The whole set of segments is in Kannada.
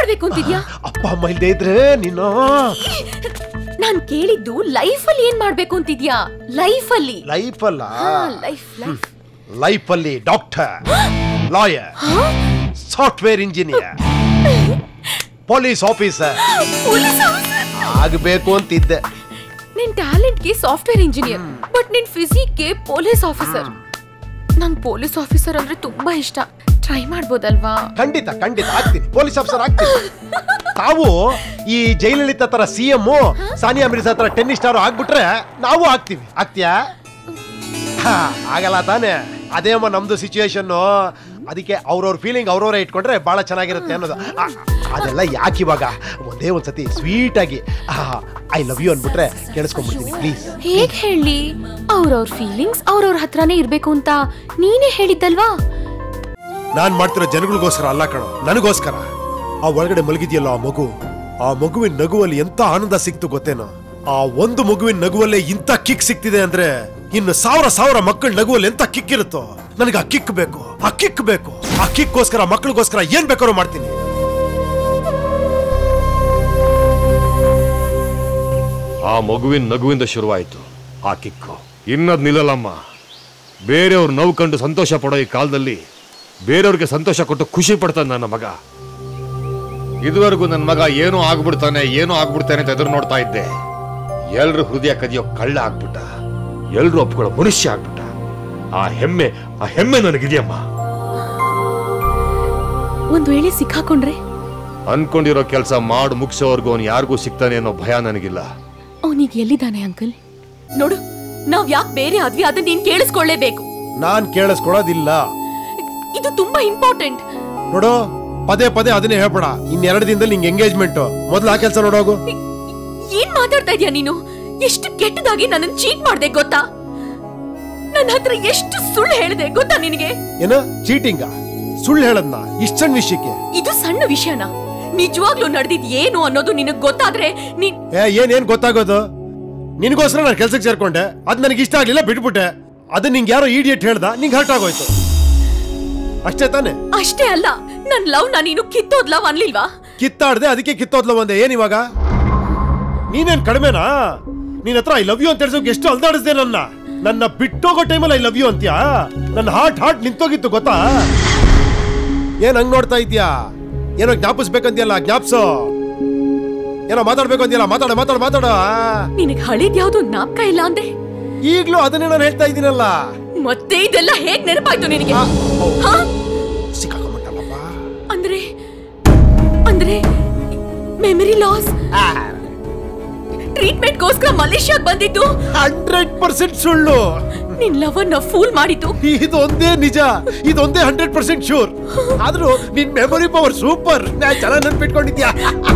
ಮಾಡ್ಬೇಕು ಅಂತಿದ್ಯಾ ಅಪ್ಪ ಅಮ್ಮ ಇಲ್ದೇ ಇದ್ರೆ ನೀನು ನಾನ್ ಕೇಳಿದ್ದು ಲೈಫ್ ಅಲ್ಲಿ ಏನ್ ಮಾಡ್ಬೇಕು ಅಂತಿದ್ಯಾ ಲೈಫ್ ಅಲ್ಲಿ ಲೈಫ್ ಅಲ್ಲ ಲೈಫ್ ಲೈಫ್ ಲೈಫ್ ಅಲ್ಲಿ doctor lawyer software engineer police officer police ಆಗಬೇಕು ಅಂತಿದ್ದೆ ನಿನ್ ಟ್ಯಾಲೆಂಟ್ ಗೆ ಸಾಫ್ಟ್ವೇರ್ ಇಂಜಿನಿಯರ್ ಬಟ್ ನಿನ್ ಫಿಸಿಕ್ ಗೆ ಪೊಲೀಸ್ ಆಫೀಸರ್ ನಂಗ್ ಪೊಲೀಸ್ ಆಫೀಸರ್ ಅಂದ್ರೆ ತುಂಬಾ ಇಷ್ಟ ಟ್ರೈ ಮಾಡ್ಬೋದಲ್ವಾ ಖಂಡಿತ ಖಂಡಿತ ಆಗ್ತೀನಿ ಪೊಲೀಸ್ ಆಫೀಸರ್ ಆಗ್ತೀನಿ ತಾವು ಈ ಜೈಲಲಿತ ತರ ಸಿ ಎಂ ಸಾನಿಯಾ ಮಿರ್ಜಾ ತರ ಟೆನ್ನಿಸ್ ಸ್ಟಾರ್ ಆಗ್ಬಿಟ್ರೆ ನಾವು ಆಗ್ತೀವಿ ಆಗ್ತೀಯಾ ಹಾ, ಆಗಲ್ಲ ತಾನೇ ಅದೇ ಅಮ್ಮ ನಮ್ದು ಸಿಚುವೇಶನ್ ಅದಕ್ಕೆ ಅವ್ರವ್ರ ಫೀಲಿಂಗ್ ಅವ್ರವ್ರೇ ಇಟ್ಕೊಂಡ್ರೆ ಬಹಳ ಚೆನ್ನಾಗಿರುತ್ತೆ ಅನ್ನೋದು ಆ, ಅದೆಲ್ಲ ಯಾಕೆ ಇವಾಗ ಒಂದೇ ಒಂದ್ಸತಿ ಸ್ವೀಟ್ ಆಗಿ ಐ ಲವ್ ಯು ಅನ್ಬಿಟ್ರೆ ಕೇಳಿಸ್ಕೊಂಡ್ಬಿಡ್ತೀನಿ ಪ್ಲೀಸ್ ಹೇಗ್ ಹೇಳಿ ಅವ್ರವ್ರ ಫೀಲಿಂಗ್ಸ್ ಅವ್ರವ್ರ ಹತ್ರನೇ ಇರ್ಬೇಕು ಅಂತ ನೀನೇ ಹೇಳಿದ್ದಲ್ವಾ ನಾನ್ ಮಾಡ್ತಿರೋ ಜನಗಳಿಗೋಸ್ಕರ ಅಲ್ಲ ಕಣೋ ನನಗೋಸ್ಕರ ಆ ಒಳಗಡೆ ಮಲಗಿದ್ಯಲ್ಲ ಆ ಮಗು ಆ ಮಗುವಿನ ನಗುವಲ್ಲಿ ಎಂತ ಆನಂದ ಸಿಕ್ತು ಗೊತ್ತೇನೋ ಆ ಒಂದು ಮಗುವಿನ ನಗುವಲ್ಲೇ ಇಂಥ ಕಿಕ್ ಸಿಕ್ತಿದೆ ಅಂದ್ರೆ ಇನ್ನು ಸಾವಿರ ಸಾವಿರ ಮಕ್ಕಳ ನಗುವಲ್ಲಿ ಎಂತ ಕಿಕ್ ಇರುತ್ತೋ ನನಗೆ ಆ ಕಿಕ್ ಬೇಕು ಆ ಕಿಕ್ ಬೇಕು ಆ ಕಿಕ್ಕೋಸ್ಕರ ಮಕ್ಕಳಿಗೋಸ್ಕರ ಏನ್ ಬೇಕಾದ್ರೂ ಮಾಡ್ತೀನಿ ಆ ಮಗುವಿನ ನಗುವಿಂದ ಶುರುವಾಯಿತು ಆ ಕಿಕ್ಕು ಇನ್ನದ್ ನಿಲ್ಲಲ್ಲಮ್ಮ ಬೇರೆಯವ್ರು ನೋವು ಕಂಡು ಸಂತೋಷ ಪಡೋ ಈ ಕಾಲದಲ್ಲಿ ಬೇರೆಯವ್ರಿಗೆ ಸಂತೋಷ ಕೊಟ್ಟು ಖುಷಿ ಪಡ್ತಾನೆ ನನ್ನ ಮಗ ಇದುವರೆಗೂ ನನ್ನ ಮಗ ಏನೋ ಆಗ್ಬಿಡ್ತಾನೆ ಏನೋ ಆಗ್ಬಿಡ್ತಾನೆ ಅಂತ ಎದುರು ನೋಡ್ತಾ ಇದ್ದೆ ಎಲ್ರು ಹೃದಯ ಕದಿಯೋ ಕಳ್ಳ ಆಗ್ಬಿಟ್ಟ ಎಲ್ರು ಒಪ್ಕೊಳ್ಳೋ ಮನುಷ್ಯ ಆಗ್ಬಿಟ್ಟ ಆ ಹೆಮ್ಮೆ ಆ ಹೆಮ್ಮೆ ನನಗಿದೆಯಮ್ಮ ಒಂದ್ ವೇಳೆ ಸಿಕ್ಕಾಕೊಂಡ್ರೆ ಅನ್ಕೊಂಡಿರೋ ಕೆಲಸ ಮಾಡು ಮುಗಿಸೋವರೆಗೂ ಅವ್ನು ಯಾರಿಗೂ ಸಿಗ್ತಾನೆ ಅನ್ನೋ ಭಯ ನನಗಿಲ್ಲ ಅವನಿಗೆ ಎಲ್ಲಿದ್ದಾನೆ ಅಂಕಲ್ ನೋಡು ನಾವ್ ಯಾಕೆ ಬೇರೆ ಆದ್ವಿ ಅದನ್ನ ನೀನ್ ಕೇಳಿಸ್ಕೊಳ್ಳೇಬೇಕು ನಾನ್ ಕೇಳಿಸ್ಕೊಳೋದಿಲ್ಲ ಇದು ತುಂಬಾ ಇಂಪಾರ್ಟೆಂಟ್ ನೋಡು ಪದೇ ಪದೇ ಅದನ್ನೇ ಹೇಳ್ಬೇಡ ಇನ್ನೆರಡು ದಿನದಲ್ಲಿ ನಿಂಗೆ ಎಂಗೇಜ್ಮೆಂಟ್ ಮೊದ್ಲು ಆ ಕೆಲಸ ನೋಡೋಗು ಏನ್ ಮಾತಾಡ್ತಾ ಇದೀಯ ನೀನು ಎಷ್ಟು ಕೆಟ್ಟದಾಗಿ ನನ್ನನ್ನು ಚೀಟ್ ಮಾಡ್ದೆ ಗೊತ್ತಾ ನನ್ನ ಹತ್ರ ಎಷ್ಟು ಸುಳ್ಳು ಹೇಳಿದೆ ಗೊತ್ತಾ ನಿನಗೆ ಏನ ಚೀಟಿಂಗ ಸುಳ್ಳು ಹೇಳದ್ನ ಇಷ್ಟ ಸಣ್ಣ ವಿಷಯಕ್ಕೆ ಇದು ಸಣ್ಣ ವಿಷಯನ ನಿಜವಾಗ್ಲೂ ನಡೆದಿದ್ ಏನು ಅನ್ನೋದು ನಿನಗ್ ಗೊತ್ತಾದ್ರೆ ನೀನ್ ಏ ಏನೇನ್ ಗೊತ್ತಾಗೋದು ನಿನಗೋಸ್ಕರ ನಾನು ಕೆಲ್ಸಕ್ಕೆ ಸೇರ್ಕೊಂಡೆ ಅದ್ ನನಗೆ ಇಷ್ಟ ಆಗ್ಲಿಲ್ಲ ಬಿಟ್ಬಿಟ್ಟೆ ಅದನ್ನ ನಿಂಗೆ ಯಾರೋ ಈಡಿಯಟ್ ಹೇಳ್ದ ನಿಂಗೆ ಹರ್ಟ್ ಆಗೋಯ್ತು ಅಷ್ಟೇ ತಾನೆ ಅಷ್ಟೇ ಅಲ್ಲ ನನ್ ಲವ್ ನಾ ನೀನು ಕಿತ್ತೋದ್ ಲವ್ ಅನ್ಲಿಲ್ವಾ ಕಿತ್ತಾಡ್ದೆ ಅದಕ್ಕೆ ಕಿತ್ತೋದ್ಲ ಒಂದೆ ಏನ್ ಇವಾಗ ನೀನೇನ್ ಕಡಿಮೆನಾ ನಿನ್ ಹತ್ರ ಐ ಲವ್ ಯು ಅಂತ ಹೇಳ್ಸೋಕೆ ಎಷ್ಟು ಅಲ್ದಾಡಿಸ್ದೆ ನನ್ನ ನನ್ನ ಬಿಟ್ಟೋಗೋ ಟೈಮಲ್ಲಿ ಐ ಲವ್ ಯು ಅಂತ್ಯಾ ನನ್ನ ಹಾರ್ಟ್ ಹಾರ್ಟ್ ನಿಂತೋಗಿತ್ತು ಗೊತ್ತಾ ಏನ್ ಹಂಗ್ ನೋಡ್ತಾ ಇದ್ಯಾ ಏನೋ ಜ್ಞಾಪಿಸ್ಬೇಕಂದ್ಯಲ್ಲ ಜ್ಞಾಪ್ಸೋ ಏನೋ ಮಾತಾಡ್ಬೇಕು ಅಂದ್ಯಲ್ಲ ಮಾತಾಡ ಮಾತಾಡ ಮಾತಾಡ ನಿನಗ್ ಹಳಿದ್ ಯಾವ್ದು ಜ್ಞಾಪಕ ಇಲ್ಲ ಅಂದೆ ಈಗ್ಲೂ ಅದನ್ನೇ ನಾನು ಹೇಳ್ತಾ ಇದ್ದೀನಲ್ಲ ಮತ್ತೆ ಇದೆಲ್ಲ ಹೇಗ್ ನೆನಪಾಯ್ತು ನಿನಗೆ ಆ, ಓ. ಹಾ? ಸಿಕ್ಕಾಕೊಂಡ್ಬಿಟ್ಟಲ್ಲಪ್ಪ ಅಂದ್ರೆ ಅಂದ್ರೆ ಮೆಮರಿ ಲಾಸ್ ಟ್ರೀಟ್ಮೆಂಟ್ಗೋಸ್ಕರ ಮಲೇಷ್ಯಾಗ್ ಬಂದಿದ್ದು ಹಂಡ್ರೆಡ್ ಪರ್ಸೆಂಟ್ ಸುಳ್ಳು ನಿನ್ ಲವನ್ನ ಫೂಲ್ ಮಾಡಿದ್ದು ಇದೊಂದೇ ನಿಜ ಇದೊಂದೇ ಹಂಡ್ರೆಡ್ ಪರ್ಸೆಂಟ್ ಶೂರ್ ಆದ್ರೂ ನಿನ್ ಮೆಮೊರಿ ಪವರ್ ಸೂಪರ್ ನಾ ಚೆನ್ನಾಗಿ ನೆನ್ಪಿಟ್ಕೊಂಡಿದ್ಯಾ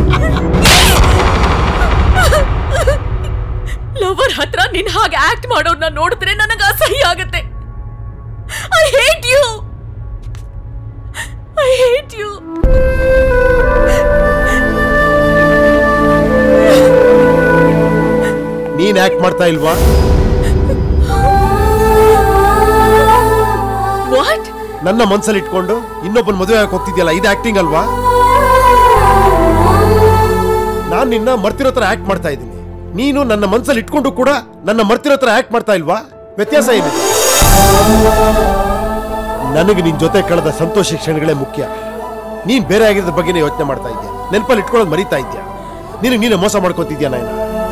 ಲವರ್ ಹತ್ರ ನಿನ್ ಹಾಗೆ ಆಕ್ಟ್ ಮಾಡೋರ್ನ ನೋಡಿದ್ರೆ ನನಗೆ ಅಸಹ್ಯ ಆಗತ್ತೆ I hate you I hate you ನೀನ್ ಆಕ್ಟ್ ಮಾಡ್ತಾ ಇಲ್ವಾ ವಾಟ್ ನನ್ನ ಮನ್ಸಲ್ಲಿ ಇಟ್ಕೊಂಡು ಇನ್ನೊಬ್ಬನ ಮದುವೆ ಆಗಕ್ ಹೋಗ್ತಿದ್ಯಲ್ಲ ಇದು ಆಕ್ಟಿಂಗ್ ಅಲ್ವಾ ನಾನ್ ನಿನ್ನ ಮರ್ತಿರೋ ತರ ಆಕ್ಟ್ ಮಾಡ್ತಾ ಇದ್ದೀನಿ ನೀನು ನನ್ನ ಮನ್ಸಲ್ಲಿ ಇಟ್ಕೊಂಡು ಕೂಡ ನನ್ನ ಮರ್ತಿರೋ ತರ ಆಕ್ಟ್ ಮಾಡ್ತಾ ಇಲ್ವಾ ವ್ಯತ್ಯಾಸ ಏನಿದೆ ನನಗೆ ನಿನ್ ಜೊತೆ ಕಳೆದ ಸಂತೋಷ ಕ್ಷಣಗಳೇ ಮುಖ್ಯ ನೀನ್ ಬೇರೆ ಆಗಿರೋದ್ರ ಬಗ್ಗೆನೇ ಯೋಚನೆ ಮಾಡ್ತಾ ಇದ್ಯಾ ನೆನಪಲ್ಲಿ ಇಟ್ಕೊಳ್ಳೋದು ಮರಿತಾ ಇದ್ಯಾ ನಿನಗೆ ನೀನು ಮೋಸ ಮಾಡ್ಕೊತಿದ್ಯಾ ನಾಯನ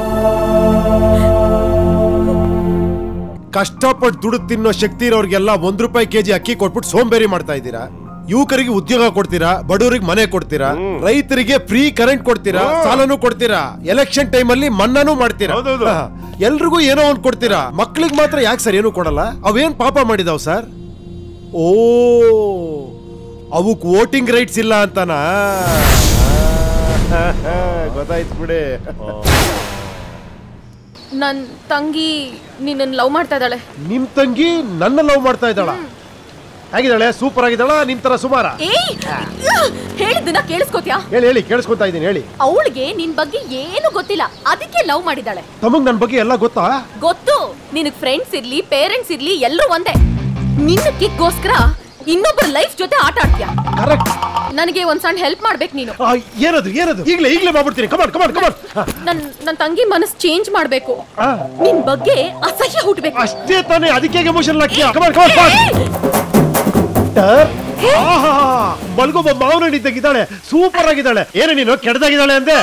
ಕಷ್ಟಪಟ್ಟು ದುಡ್ಡು ತಿನ್ನೋ ಶಕ್ತಿ ಇರೋರಿಗೆಲ್ಲ ಒಂದ್ ರೂಪಾಯಿ ಕೆಜಿ ಅಕ್ಕಿ ಕೊಟ್ಬಿಟ್ಟು ಸೋಂಬೇರಿ ಮಾಡ್ತಾ ಇದ್ದೀರಾ ಯುವಕರಿಗೆ ಉದ್ಯೋಗ ಕೊಡ್ತೀರಾ ಬಡವರಿಗೆ ಮನೆ ಕೊಡ್ತೀರಾ ರೈತರಿಗೆ ಫ್ರೀ ಕರೆಂಟ್ ಕೊಡ್ತೀರಾ ಸಾಲನೂ ಕೊಡ್ತೀರಾ ಎಲೆಕ್ಷನ್ ಟೈಮ್ ಅಲ್ಲಿ ಮನ್ನಾನೂ ಮಾಡ್ತೀರಾ ಹಾ. ಎಲ್ರಿಗೂ ಏನೋ ಒಂದ್ ಕೊಡ್ತೀರಾ ಮಕ್ಳಿಗೆ ಮಾತ್ರ ಯಾಕೆ ಸರ್ ಏನು ಕೊಡಲ್ಲ ಅವೇನ್ ಪಾಪ ಮಾಡಿದಾವ್ ಸರ್ ಓ ಅವಕ್ ವೋಟಿಂಗ್ ರೈಟ್ಸ್ ಇಲ್ಲ ಅಂತನಾ ಗೊತ್ತಾಯ್ತು ಬಿಡಿ ನನ್ ತಂಗಿ ನಿನ್ನ ಲವ್ ಮಾಡ್ತಾ ಇದ್ದಾಳೆ ನಿಮ್ ತಂಗಿ ನನ್ನ ಲವ್ ಮಾಡ್ತಾ ಇದ್ದಾಳ ಹೇಗಿದ್ದಾಳೆ ಸೂಪರ್ ಆಗಿದ್ದಾಳ ನಿಮ್ ತರ ಸುಮಾರ ಏಯ್ ಹೇಳಿದ್ದನ್ನ ಕೇಳಿಸ್ಕೋತ್ಯಾ ಹೇಳಿ ಹೇಳಿ ಕೇಳಿಸ್ಕೊಂತಾ ಇದ್ದೀನಿ ಹೇಳಿ ಅವಳಿಗೆ ನಿನ್ ಬಗ್ಗೆ ಏನು ಗೊತ್ತಿಲ್ಲ ಅದಕ್ಕೆ ಲವ್ ಮಾಡಿದಾಳೆ ತಮಗ್ ನನ್ ಬಗ್ಗೆ ಎಲ್ಲ ಗೊತ್ತಾ ಗೊತ್ತು ನಿನಗ್ ಫ್ರೆಂಡ್ಸ್ ಇರ್ಲಿ ಪೇರೆಂಟ್ಸ್ ಇರ್ಲಿ ಎಲ್ಲರೂ ಒಂದೇ ನಿನ್ನ ಕಿಕ್ಗೋಸ್ಕರ ಇನ್ನೊಬ್ಬರ ಲೈಫ್ ಜೊತೆ ಆಟ ಆಡ್ತೀಯ ಕರೆಕ್ಟ್ ನನಗೆ ಒಂದ್ ಸಣ್ಣ ಹೆಲ್ಪ್ ಮಾಡ್ಬೇಕು ನೀನು ಆ, ಏನದು ಏನದು ಈಗಲೇ ಈಗಲೇ ಮಾಡ್ಬಿಡ್ತೀನಿ ಕಮಾನ್ ಕಮಾನ್ ಕಮಾನ್ ನನ್ ನನ್ ತಂಗಿ ಮನಸ್ ಚೇಂಜ್ ಮಾಡ್ಬೇಕು ನಿನ್ ಬಗ್ಗೆ ಅಸಹ್ಯ ಹುಟ್ಬೇಕು ಅಷ್ಟೇ ತಾನೇ ಅದಕ್ಕೆ ಎಮೋಷನಲ್ ಆಗ್ತೀಯಾ ಕಮಾನ್ ಕಮಾನ್ ಡಾಕ್ಟರ್ ಆಹಾ ಮಲ್ಗೊಬ್ಬ ಮಾವನ ಇದ್ದಾಗಿದ್ದಾಳೆ ಸೂಪರ್ ಆಗಿದ್ದಾಳೆ ಏನು ನೀನು ಕೆಡ್ದಾಗಿದ್ದಾಳೆ ಅಂದೆ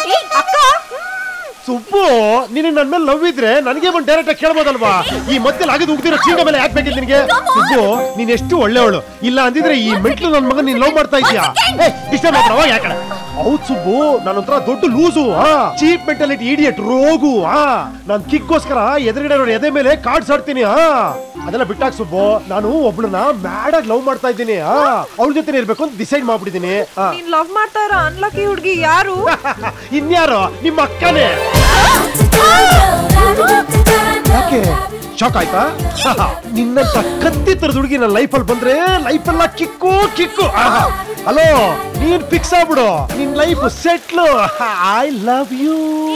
ಸುಬ್ಬು ನಿನಗೆ ನನ್ನ ಮೇಲೆ ಲವ್ ಇದ್ರೆ ನನಗೆ ಬಂದು ಡೈರೆಕ್ಟ್ ಆಗಿ ಕೇಳ್ಬೋದಲ್ವಾ ಈ ಮಧ್ಯದಲ್ಲಿ ಆಗದು ಉಗ್ದಿರೋ ಚೀಂಗ ಮೇಲೆ ಯಾಕೆ ಬೇಕಿತ್ತು ನಿನಗೆ ಸುಬ್ಬು ನೀನ್ ಎಷ್ಟು ಒಳ್ಳೆಯವಳು ಇಲ್ಲ ಅಂದಿದ್ರೆ ಈ ಮೆಟ್ಲು ನನ್ನ ಮಗನ್ ನೀನ್ ಲವ್ ಮಾಡ್ತಾ ಇದೀಯಾ ಇಷ್ಟ ಮಾತ್ರ ಅವಾಗ ಯಾಕಡೆ ಹೌದ್ ಸುಬ್ಬು ನಾನೊಂಥರ ದೊಡ್ಡ loose cheap mentality idiot rogue ಆ ನಾನ್ ಕಿಕ್ಕೋಸ್ಕರ ಎದುರುಗಡೆ ನೋಡಿ ಎದೆ ಮೇಲೆ ಕಾರ್ಡ್ಸ್ ಆಡ್ತೀನಿ ಹಾ ಅದೆಲ್ಲ ಬಿಟ್ಟಾಕ್ ಸುಬ್ಬು ನಾನು ಒಬ್ಳನ್ನ ಮ್ಯಾಡ್ ಆಗಿ ಲವ್ ಮಾಡ್ತಾ ಇದ್ದೀನಿ ಆ ಅವಳ ಜೊತೆ ಇರ್ಬೇಕು ಅಂತ ಡಿಸೈಡ್ ಮಾಡ್ಬಿಟ್ಟಿದ್ದೀನಿ ಆ. ನೀನ್ ಲವ್ ಮಾಡ್ತಾ ಇರೋ ಅನ್ಲಕ್ಕಿ ಹುಡುಗಿ ಯಾರು ಇನ್ಯಾರು ನಿಮ್ಮ ಅಕ್ಕನೇ ಯಾಕೆ ಶಾಕ್ ಆಯ್ತಾ ನಿನ್ನಂತ ಕತ್ತಿ ತರದ ಹುಡುಗಿ ನನ್ನ ಲೈಫಲ್ಲಿ ಬಂದ್ರೆ ಲೈಫ್ ಎಲ್ಲ ಕಿಕ್ಕು ಕಿಕ್ಕು ಹಲೋ ನೀನ್ ಫಿಕ್ಸ್ ಆಗ್ಬಿಡು ನಿನ್ life settle I love you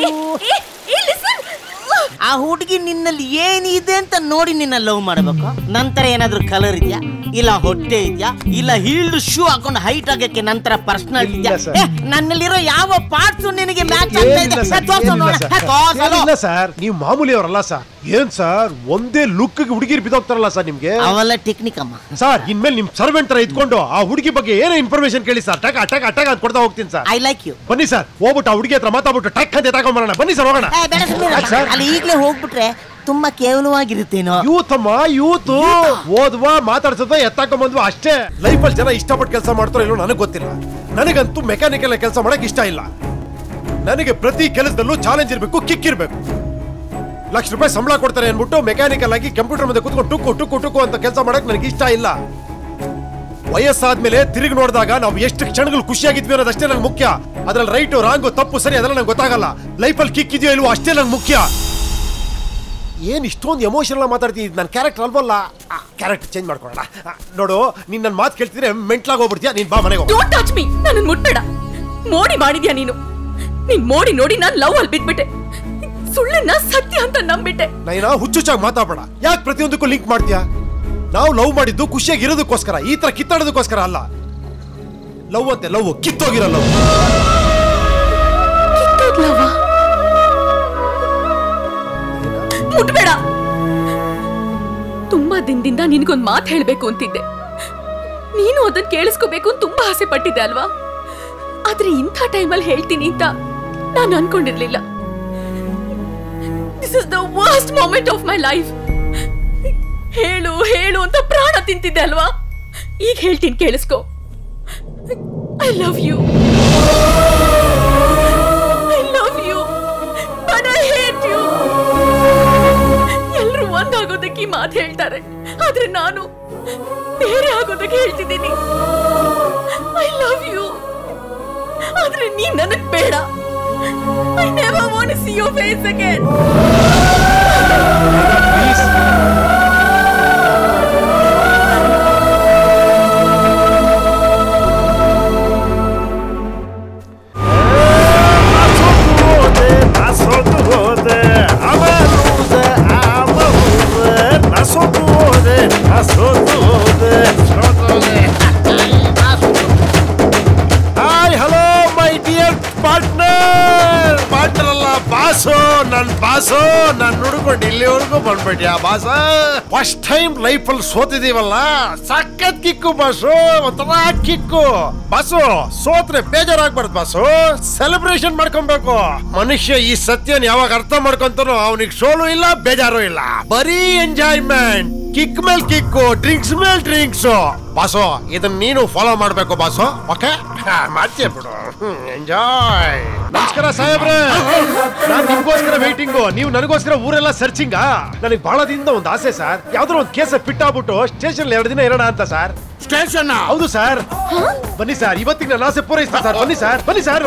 ಆ ಹುಡುಗಿ ನಿನ್ನಲ್ಲಿ ಏನಿದೆ ಅಂತ ನೋಡಿ ನಿನ್ನ ಲವ್ ಮಾಡಬೇಕು ನಂತರ ಏನಾದ್ರೂ ಕಲರ್ ಇದೆಯಾ ಇಲ್ಲ ಹೊಟ್ಟೆ ಇದೆಯಾ ಇಲ್ಲ ಹೀಲ್ಡ್ ಶೂ ಹಾಕೊಂಡು ಹೈಟ್ ಆಗಕ್ಕೆ ನಂತರ ಪರ್ಸನಲ್ ಇಲ್ಲ, ಇದೆಯಾ sir. ಏ, ನನ್ನಲ್ಲಿರೋ ಯಾವ ಪಾರ್ಟ್ಸ್ ನಿನಗೆ ಮ್ಯಾಚ್ ಆಗ್ತಾ ಇದೆ ಏ, ತೋರ್ಸು ನೋಡೋಣ. ಏ, ತೋರ್ಸಲು. ಏನಿಲ್ಲ ಸರ್ ನೀವು ಮಾಮೂಲಿ ಅವರಲ್ಲ ಸರ್ ಏನ್ ಸರ್ ಒಂದೇ ಲುಕ್ ಹುಡುಗಿರ್ ಬಿದ್ದೋಗ್ತಾರಲ್ಲ ಸರ್ ನಿಮ್ಗೆ ಅವೆಲ್ಲ ಟೆಕ್ನಿಕ್ ಅಮ್ಮ ಸರ್ ಇನ್ಮೇಲೆ ನಿಮ್ ಸರ್ವೆಂಟ್ ತರ ಇದ್ಕೊಂಡು ಆ ಹುಡುಗಿ ಬಗ್ಗೆ ಏನೇ ಇನ್ಫಾರ್ಮೇಶನ್ ಕೇಳಿ ಸರ್ ಟಕ್ ಅಟಕ್ ಅಟಕ್ ಅಂತ ಕೊಡ್ತಾ ಹೋಗ್ತೀನಿ ಸರ್ ಐ ಲೈಕ್ ಯು ಬನ್ನಿ ಸರ್ ಹೋಗ್ಬಿಟ್ಟು ಆ ಹುಡುಗಿ ಹತ್ರ ಮಾತಾಡ್ಬಿಟ್ಟು ಟಕ್ ಅಂತ ತಗೊಂಬರೋಣ ಬನ್ನಿ ಸರ್ ಹೋಗೋಣ ಯಾಕ್ ಸರ್ ಅಲ್ಲಿ ಈಗಲೇ ಹೋಗ್ಬಿಟ್ರೆ ತುಂಬಾ ಕೇವಲವಾಗಿರುತ್ತೇನೋ ಯೂತ್ ಅಮ್ಮ ಯೂತ್ ಓದ್ವಾ ಮಾತಾಡ್ಸೋದ ಎತ್ತಾಕೊಂಡ್ ಬಂದ್ವಾ ಅಷ್ಟೇ ಲೈಫಲ್ಲಿ ಜನ ಇಷ್ಟಪಟ್ಟು ಕೆಲಸ ಮಾಡ್ತಾರೋ ಇಲ್ಲೋ ನನಗೆ ಗೊತ್ತಿಲ್ಲ ನನಗಂತೂ ಮೆಕ್ಯಾನಿಕಲ್ ಕೆಲಸ ಮಾಡಕ್ ಇಷ್ಟ ಇಲ್ಲ ನನಗೆ ಪ್ರತಿ ಕೆಲಸದಲ್ಲೂ ಚಾಲೆಂಜ್ ಇರಬೇಕು ಕಿಕ್ ಇರಬೇಕು ಲಕ್ಷ ರೂಪಾಯಿ ಸಂಬಳ ಕೊಡ್ತಾರೆ ಅನ್ಬಿಟ್ಟು ಮೆಕ್ಯಾನಿಕಲ್ ಆಗಿ ಕಂಪ್ಯೂಟರ್ ಮುಂದೆ ಕೂತ್ಕೊಂಡು ಟುಕ್ಕು ಟುಕ್ಕು ಟುಕ್ಕು ಅಂತ ಕೆಲಸ ಮಾಡಕ್ ನನಗೆ ಇಷ್ಟ ಇಲ್ಲ ವಯಸ್ಸಾದ್ಮೇಲೆ ತಿರುಗಿ ನೋಡಿದಾಗ ನಾವು ಎಷ್ಟು ಕ್ಷಣಗಳು ಖುಷಿಯಾಗಿದ್ವಿ ಅನ್ನೋದಷ್ಟೇ ನಂಗೆ ಮುಖ್ಯ ಅದ್ರಲ್ಲಿ ರೈಟು ರಾಂಗು ತಪ್ಪು ಸರಿ ಅದೆಲ್ಲ ನಂಗೆ ಗೊತ್ತಾಗಲ್ಲ ಲೈಫಲ್ಲಿ ಕಿಕ್ ಇದೆಯೋ ಇಲ್ವೋ ಅಷ್ಟೇ ನಂಗೆ ಮುಖ್ಯ ಏನ್ ಇಷ್ಟೊಂದು ಎಮೋಷನಲ್ ಮಾತಾಡ್ತೀನಿ ನನ್ನ ಕ್ಯಾರೆಕ್ಟರ್ ಅಲ್ವಲ್ಲ ಕ್ಯಾರೆಕ್ಟರ್ ಚೇಂಜ್ ಮಾಡ್ಕೊಳ್ಳೋಣ ಆ, ನೋಡು ನೀನ್ ನನ್ನ ಮಾತು ಕೇಳ್ತಿದ್ರೆ ಮೆಂಟ್ಲಾಗಿ ಹೋಗ್ಬಿಡ್ತೀಯ ನೀನ್ ಬಾ ಮನೆಗೆ ಹೋಗು ಡೋಂಟ್ ಟಚ್ ಮೀ ನನ್ನ ಮುಟ್ಬೇಡ ಮೋಡಿ ಮಾಡಿದ್ಯಾ ನೀನು ನೀನ್ ಮೋಡಿ ನೋಡಿ ನಾನ್ ಲವ್ ಅಲ್ಲಿ ಬಿಟ್ಬಿಟ್ಟೆ ಸುಳ್ಳನ್ನ ಸತ್ಯ ಅಂತ ನಂಬಿಟ್ಟೆ ನೈನಾ ಹುಚ್ಚುಚ್ಚಾಗಿ ಮಾತಾಡಬೇಡ ಯಾಕೆ ಪ್ರತಿಯೊಂದಕ್ಕೂ ಲಿಂಕ್ ಮಾಡ್ತೀಯಾ ನಾವು ಲವ್ ಮಾಡಿದ್ದು ಖುಷಿಯಾಗಿ ಇರೋದಕ್ಕೋಸ್ಕರ ಈ ತರ ಕಿತ್ತಾಡೋದಕ್ಕೋಸ್ಕರ ಅಲ್ಲ ಲವ್ ಅಂತೆ ಲವ್ ಕಿತ್ತೋಗಿರೋ ಲವ್ ಲವ್ವ? ಮುಟ್ಬೇಡ ತುಂಬಾ ದಿನದಿಂದ ನಿನಗೊಂದ್ ಮಾತು ಹೇಳ್ಬೇಕು ಅಂತಿದ್ದೆ ನೀನು ಅದನ್ನ ಕೇಳಿಸ್ಕೋಬೇಕು ಅಂತ ತುಂಬಾ ಆಸೆ ಪಟ್ಟಿದ್ದೆ ಅಲ್ವಾ ಆದ್ರೆ ಇಂಥ ಟೈಮಲ್ಲಿ ಹೇಳ್ತೀನಿ ಅಂತ ನಾನು ಅನ್ಕೊಂಡಿರ್ಲಿಲ್ಲ this is the worst moment of my life ಹೇಳು ಹೇಳು ಅಂತ ಪ್ರಾಣ ತಿಂತಿದ್ದೆ ಅಲ್ವಾ ಈಗ ಹೇಳ್ತೀನಿ ಕೇಳಿಸ್ಕೋ I love you I love you but I hate you ಎಲ್ರು ಒಂದಾಗೋದಕ್ಕೆ ಈ ಮಾತು ಹೇಳ್ತಾರೆ ಆದ್ರೆ ನಾನು ಬೇರೆ ಆಗೋದಕ್ಕೆ ಹೇಳ್ತಿದ್ದೀನಿ ಐ ಲವ್ ಯು ಆದ್ರೆ ನೀ ನನಗ್ ಬೇಡ I never want to see your face again hi hello my dear partner partner ಅಲ್ಲ ಬಾಸು ನನ್ ಬಾಸು ನನ್ ಹುಡುಕೊಂಡು ಇಲ್ಲಿವರೆಗೂ ಬಂದ್ಬಿಟ್ಯಾ ಬಾಸ ಫಸ್ಟ್ ಟೈಮ್ ಲೈಫ್ ಅಲ್ಲಿ ಸೋತಿದೀವಲ್ಲ ಸಖತ್ ಕಿಕ್ಕು ಬಾಸು ಒಂಥರ ಕಿಕ್ಕು ಬಾಸು ಸೋತ್ರೆ ಬೇಜಾರಾಗ್ಬಾರ್ದು ಬಾಸು ಸೆಲೆಬ್ರೇಷನ್ ಮಾಡ್ಕೊಬೇಕು ಮನುಷ್ಯ ಈ ಸತ್ಯನ ಯಾವಾಗ ಅರ್ಥ ಮಾಡ್ಕೊಂತಾನೋ ಅವನಿಗೆ ಸೋಲು ಇಲ್ಲ ಬೇಜಾರು ಇಲ್ಲ ಬರೀ ಎಂಜಾಯ್ಮೆಂಟ್ ಕಿಕ್ ಮೇಲ್ ಕಿಕ್ಕು ಡ್ರಿಂಕ್ಸ್ ಮೇಲ್ ಡ್ರಿಂಕ್ಸ್ ಬಾಸು ಇದನ್ನ ನೀನು ಫಾಲೋ ಮಾಡ್ಬೇಕು ಬಾಸು ಓಕೆ ಮಾಡ್ತೀಯ ಬಿಡು ಎಂಜಾಯ್ ನಮಸ್ಕಾರ ಸಾಹೇಬ್ರೆ ನಾನ್ ನಿಮ್ಗೋಸ್ಕರ ವೈಟಿಂಗು ನೀವು ನನಗೋಸ್ಕರ ಊರೆಲ್ಲ ಸರ್ಚಿಂಗಾ ನನಗೆ ಬಹಳ ದಿನದ ಒಂದು ಆಸೆ ಸರ್ ಯಾವ್ದಾರ ಒಂದು ಕೇಸ ಬಿಟ್ಟಾಗ್ಬಿಟ್ಟು ಸ್ಟೇಷನ್ ಎರಡು ದಿನ ಇರೋಣ ಅಂತ ಸರ್ ಸ್ಟೇಷನ್ ಹೌದು ಸರ್ ಬನ್ನಿ ಸರ್ ಇವತ್ತಿಗೆ ನನ್ನ ಆಸೆ ಪೂರೈಸ್ತಾ ಸರ್ ಬನ್ನಿ ಸರ್ ಬನ್ನಿ ಸರ್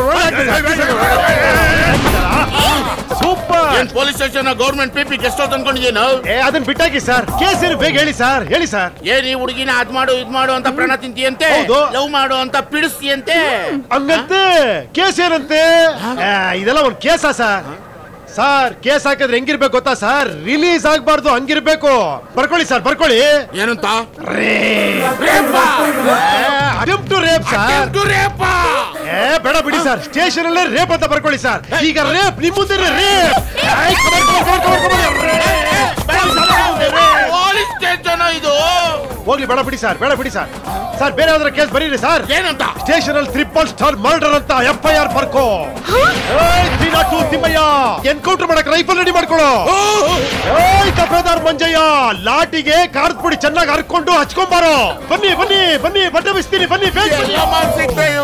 ಸೂಪರ್ ಏನ್ police station government P P guest house ಅನ್ಕೊಂಡಿದ್ದೀನ ಏ ಅದನ್ನ ಬಿಟ್ಟಾಕಿ ಸರ್ ಕೇಸ್ ಏನು ಬೇಗ ಹೇಳಿ ಸರ್ ಹೇಳಿ ಸರ್ ಏನ್ ಈ ಹುಡುಗಿನ ಅದ್ ಮಾಡು ಇದ್ ಮಾಡು ಅಂತ ಪ್ರಾಣ ತಿಂತೀಯಂತೆ ಹೌದು. ಲವ್ ಮಾಡು ಅಂತ ಪಿಡಿಸ್ತೀಯಂತೆ ಹಂಗಂತೆ ಕೇಸ್ ಏನಂತೆ ಏ, ಇದೆಲ್ಲ ಒಂದು ಕೇಸಾ ಸರ್ ಸರ್ ಕೇಸ್ ಹಾಕಿದ್ರೆ ಹೆಂಗಿರ್ಬೇಕು ಗೊತ್ತಾ ಸರ್ ರಿಲೀಸ್ ಆಗ್ಬಾರ್ದು ಹಂಗಿರ್ಬೇಕು ಬರ್ಕೊಳ್ಳಿ ಸರ್ ಬರ್ಕೊಳ್ಳಿ ಏನಂತ attempt to rape rape sir ರೇಪ ಏ ಬೇಡ ಬಿಡಿ ಸರ್ ಸ್ಟೇಷನ್ ಅಲ್ಲೇ ರೇಪ್ ಅಂತ ಬರ್ಕೊಳ್ಳಿ ಸರ್ ಈಗ ರೇಪ್ ನಿಮ್ ಮುಂದೆ ರೇಪ್ ಏಯ್, come on, come on, come on, come on, come on, rape. Police station ಇದು ಹೋಗ್ಲಿ ಬೇಡ ಬಿಡಿ ಸರ್ ಬೇಡ ಬಿಡಿ ಸರ್ ಸರ್ ಬೇರೆ ಯಾವ್ದಾರ ಕೇಸ್ ಬರೀರಿ ಸರ್ ಏನಂತ ಸ್ಟೇಷನ್ ಅಲ್ಲಿ ಟ್ರಿಪಲ್ ಸ್ಟಾರ್ ಮರ್ಡರ್ ಅಂತ ಎಫ್ ಐ ಆರ್ ಬರ್ಕೋ three not two Thimmaiah encounter ಮಾಡಕ್ ರೈಫಲ್ ರೆಡಿ ಮಾಡ್ಕೊಳ್ಳೋ ಏಯ್ ಬ್ರದರ್ ಮಂಜಯ್ಯ ಲಾಟಿಗೆ ಖಾರದ ಪುಡಿ ಚೆನ್ನಾಗಿ ಹರ್ಕೊಂಡು ಹಚ್ಕೊಂಬಾರೋ ಬನ್ನಿ ಬನ್ನಿ ಬನ್ನಿ ಬಟ್ಟೆ ಬಿಸ್ತೀನಿ ಬನ್ನಿ ಬೇಗ ಬನ್ನಿ ಎಲ್ಲ ಸಿಗ್ತಾ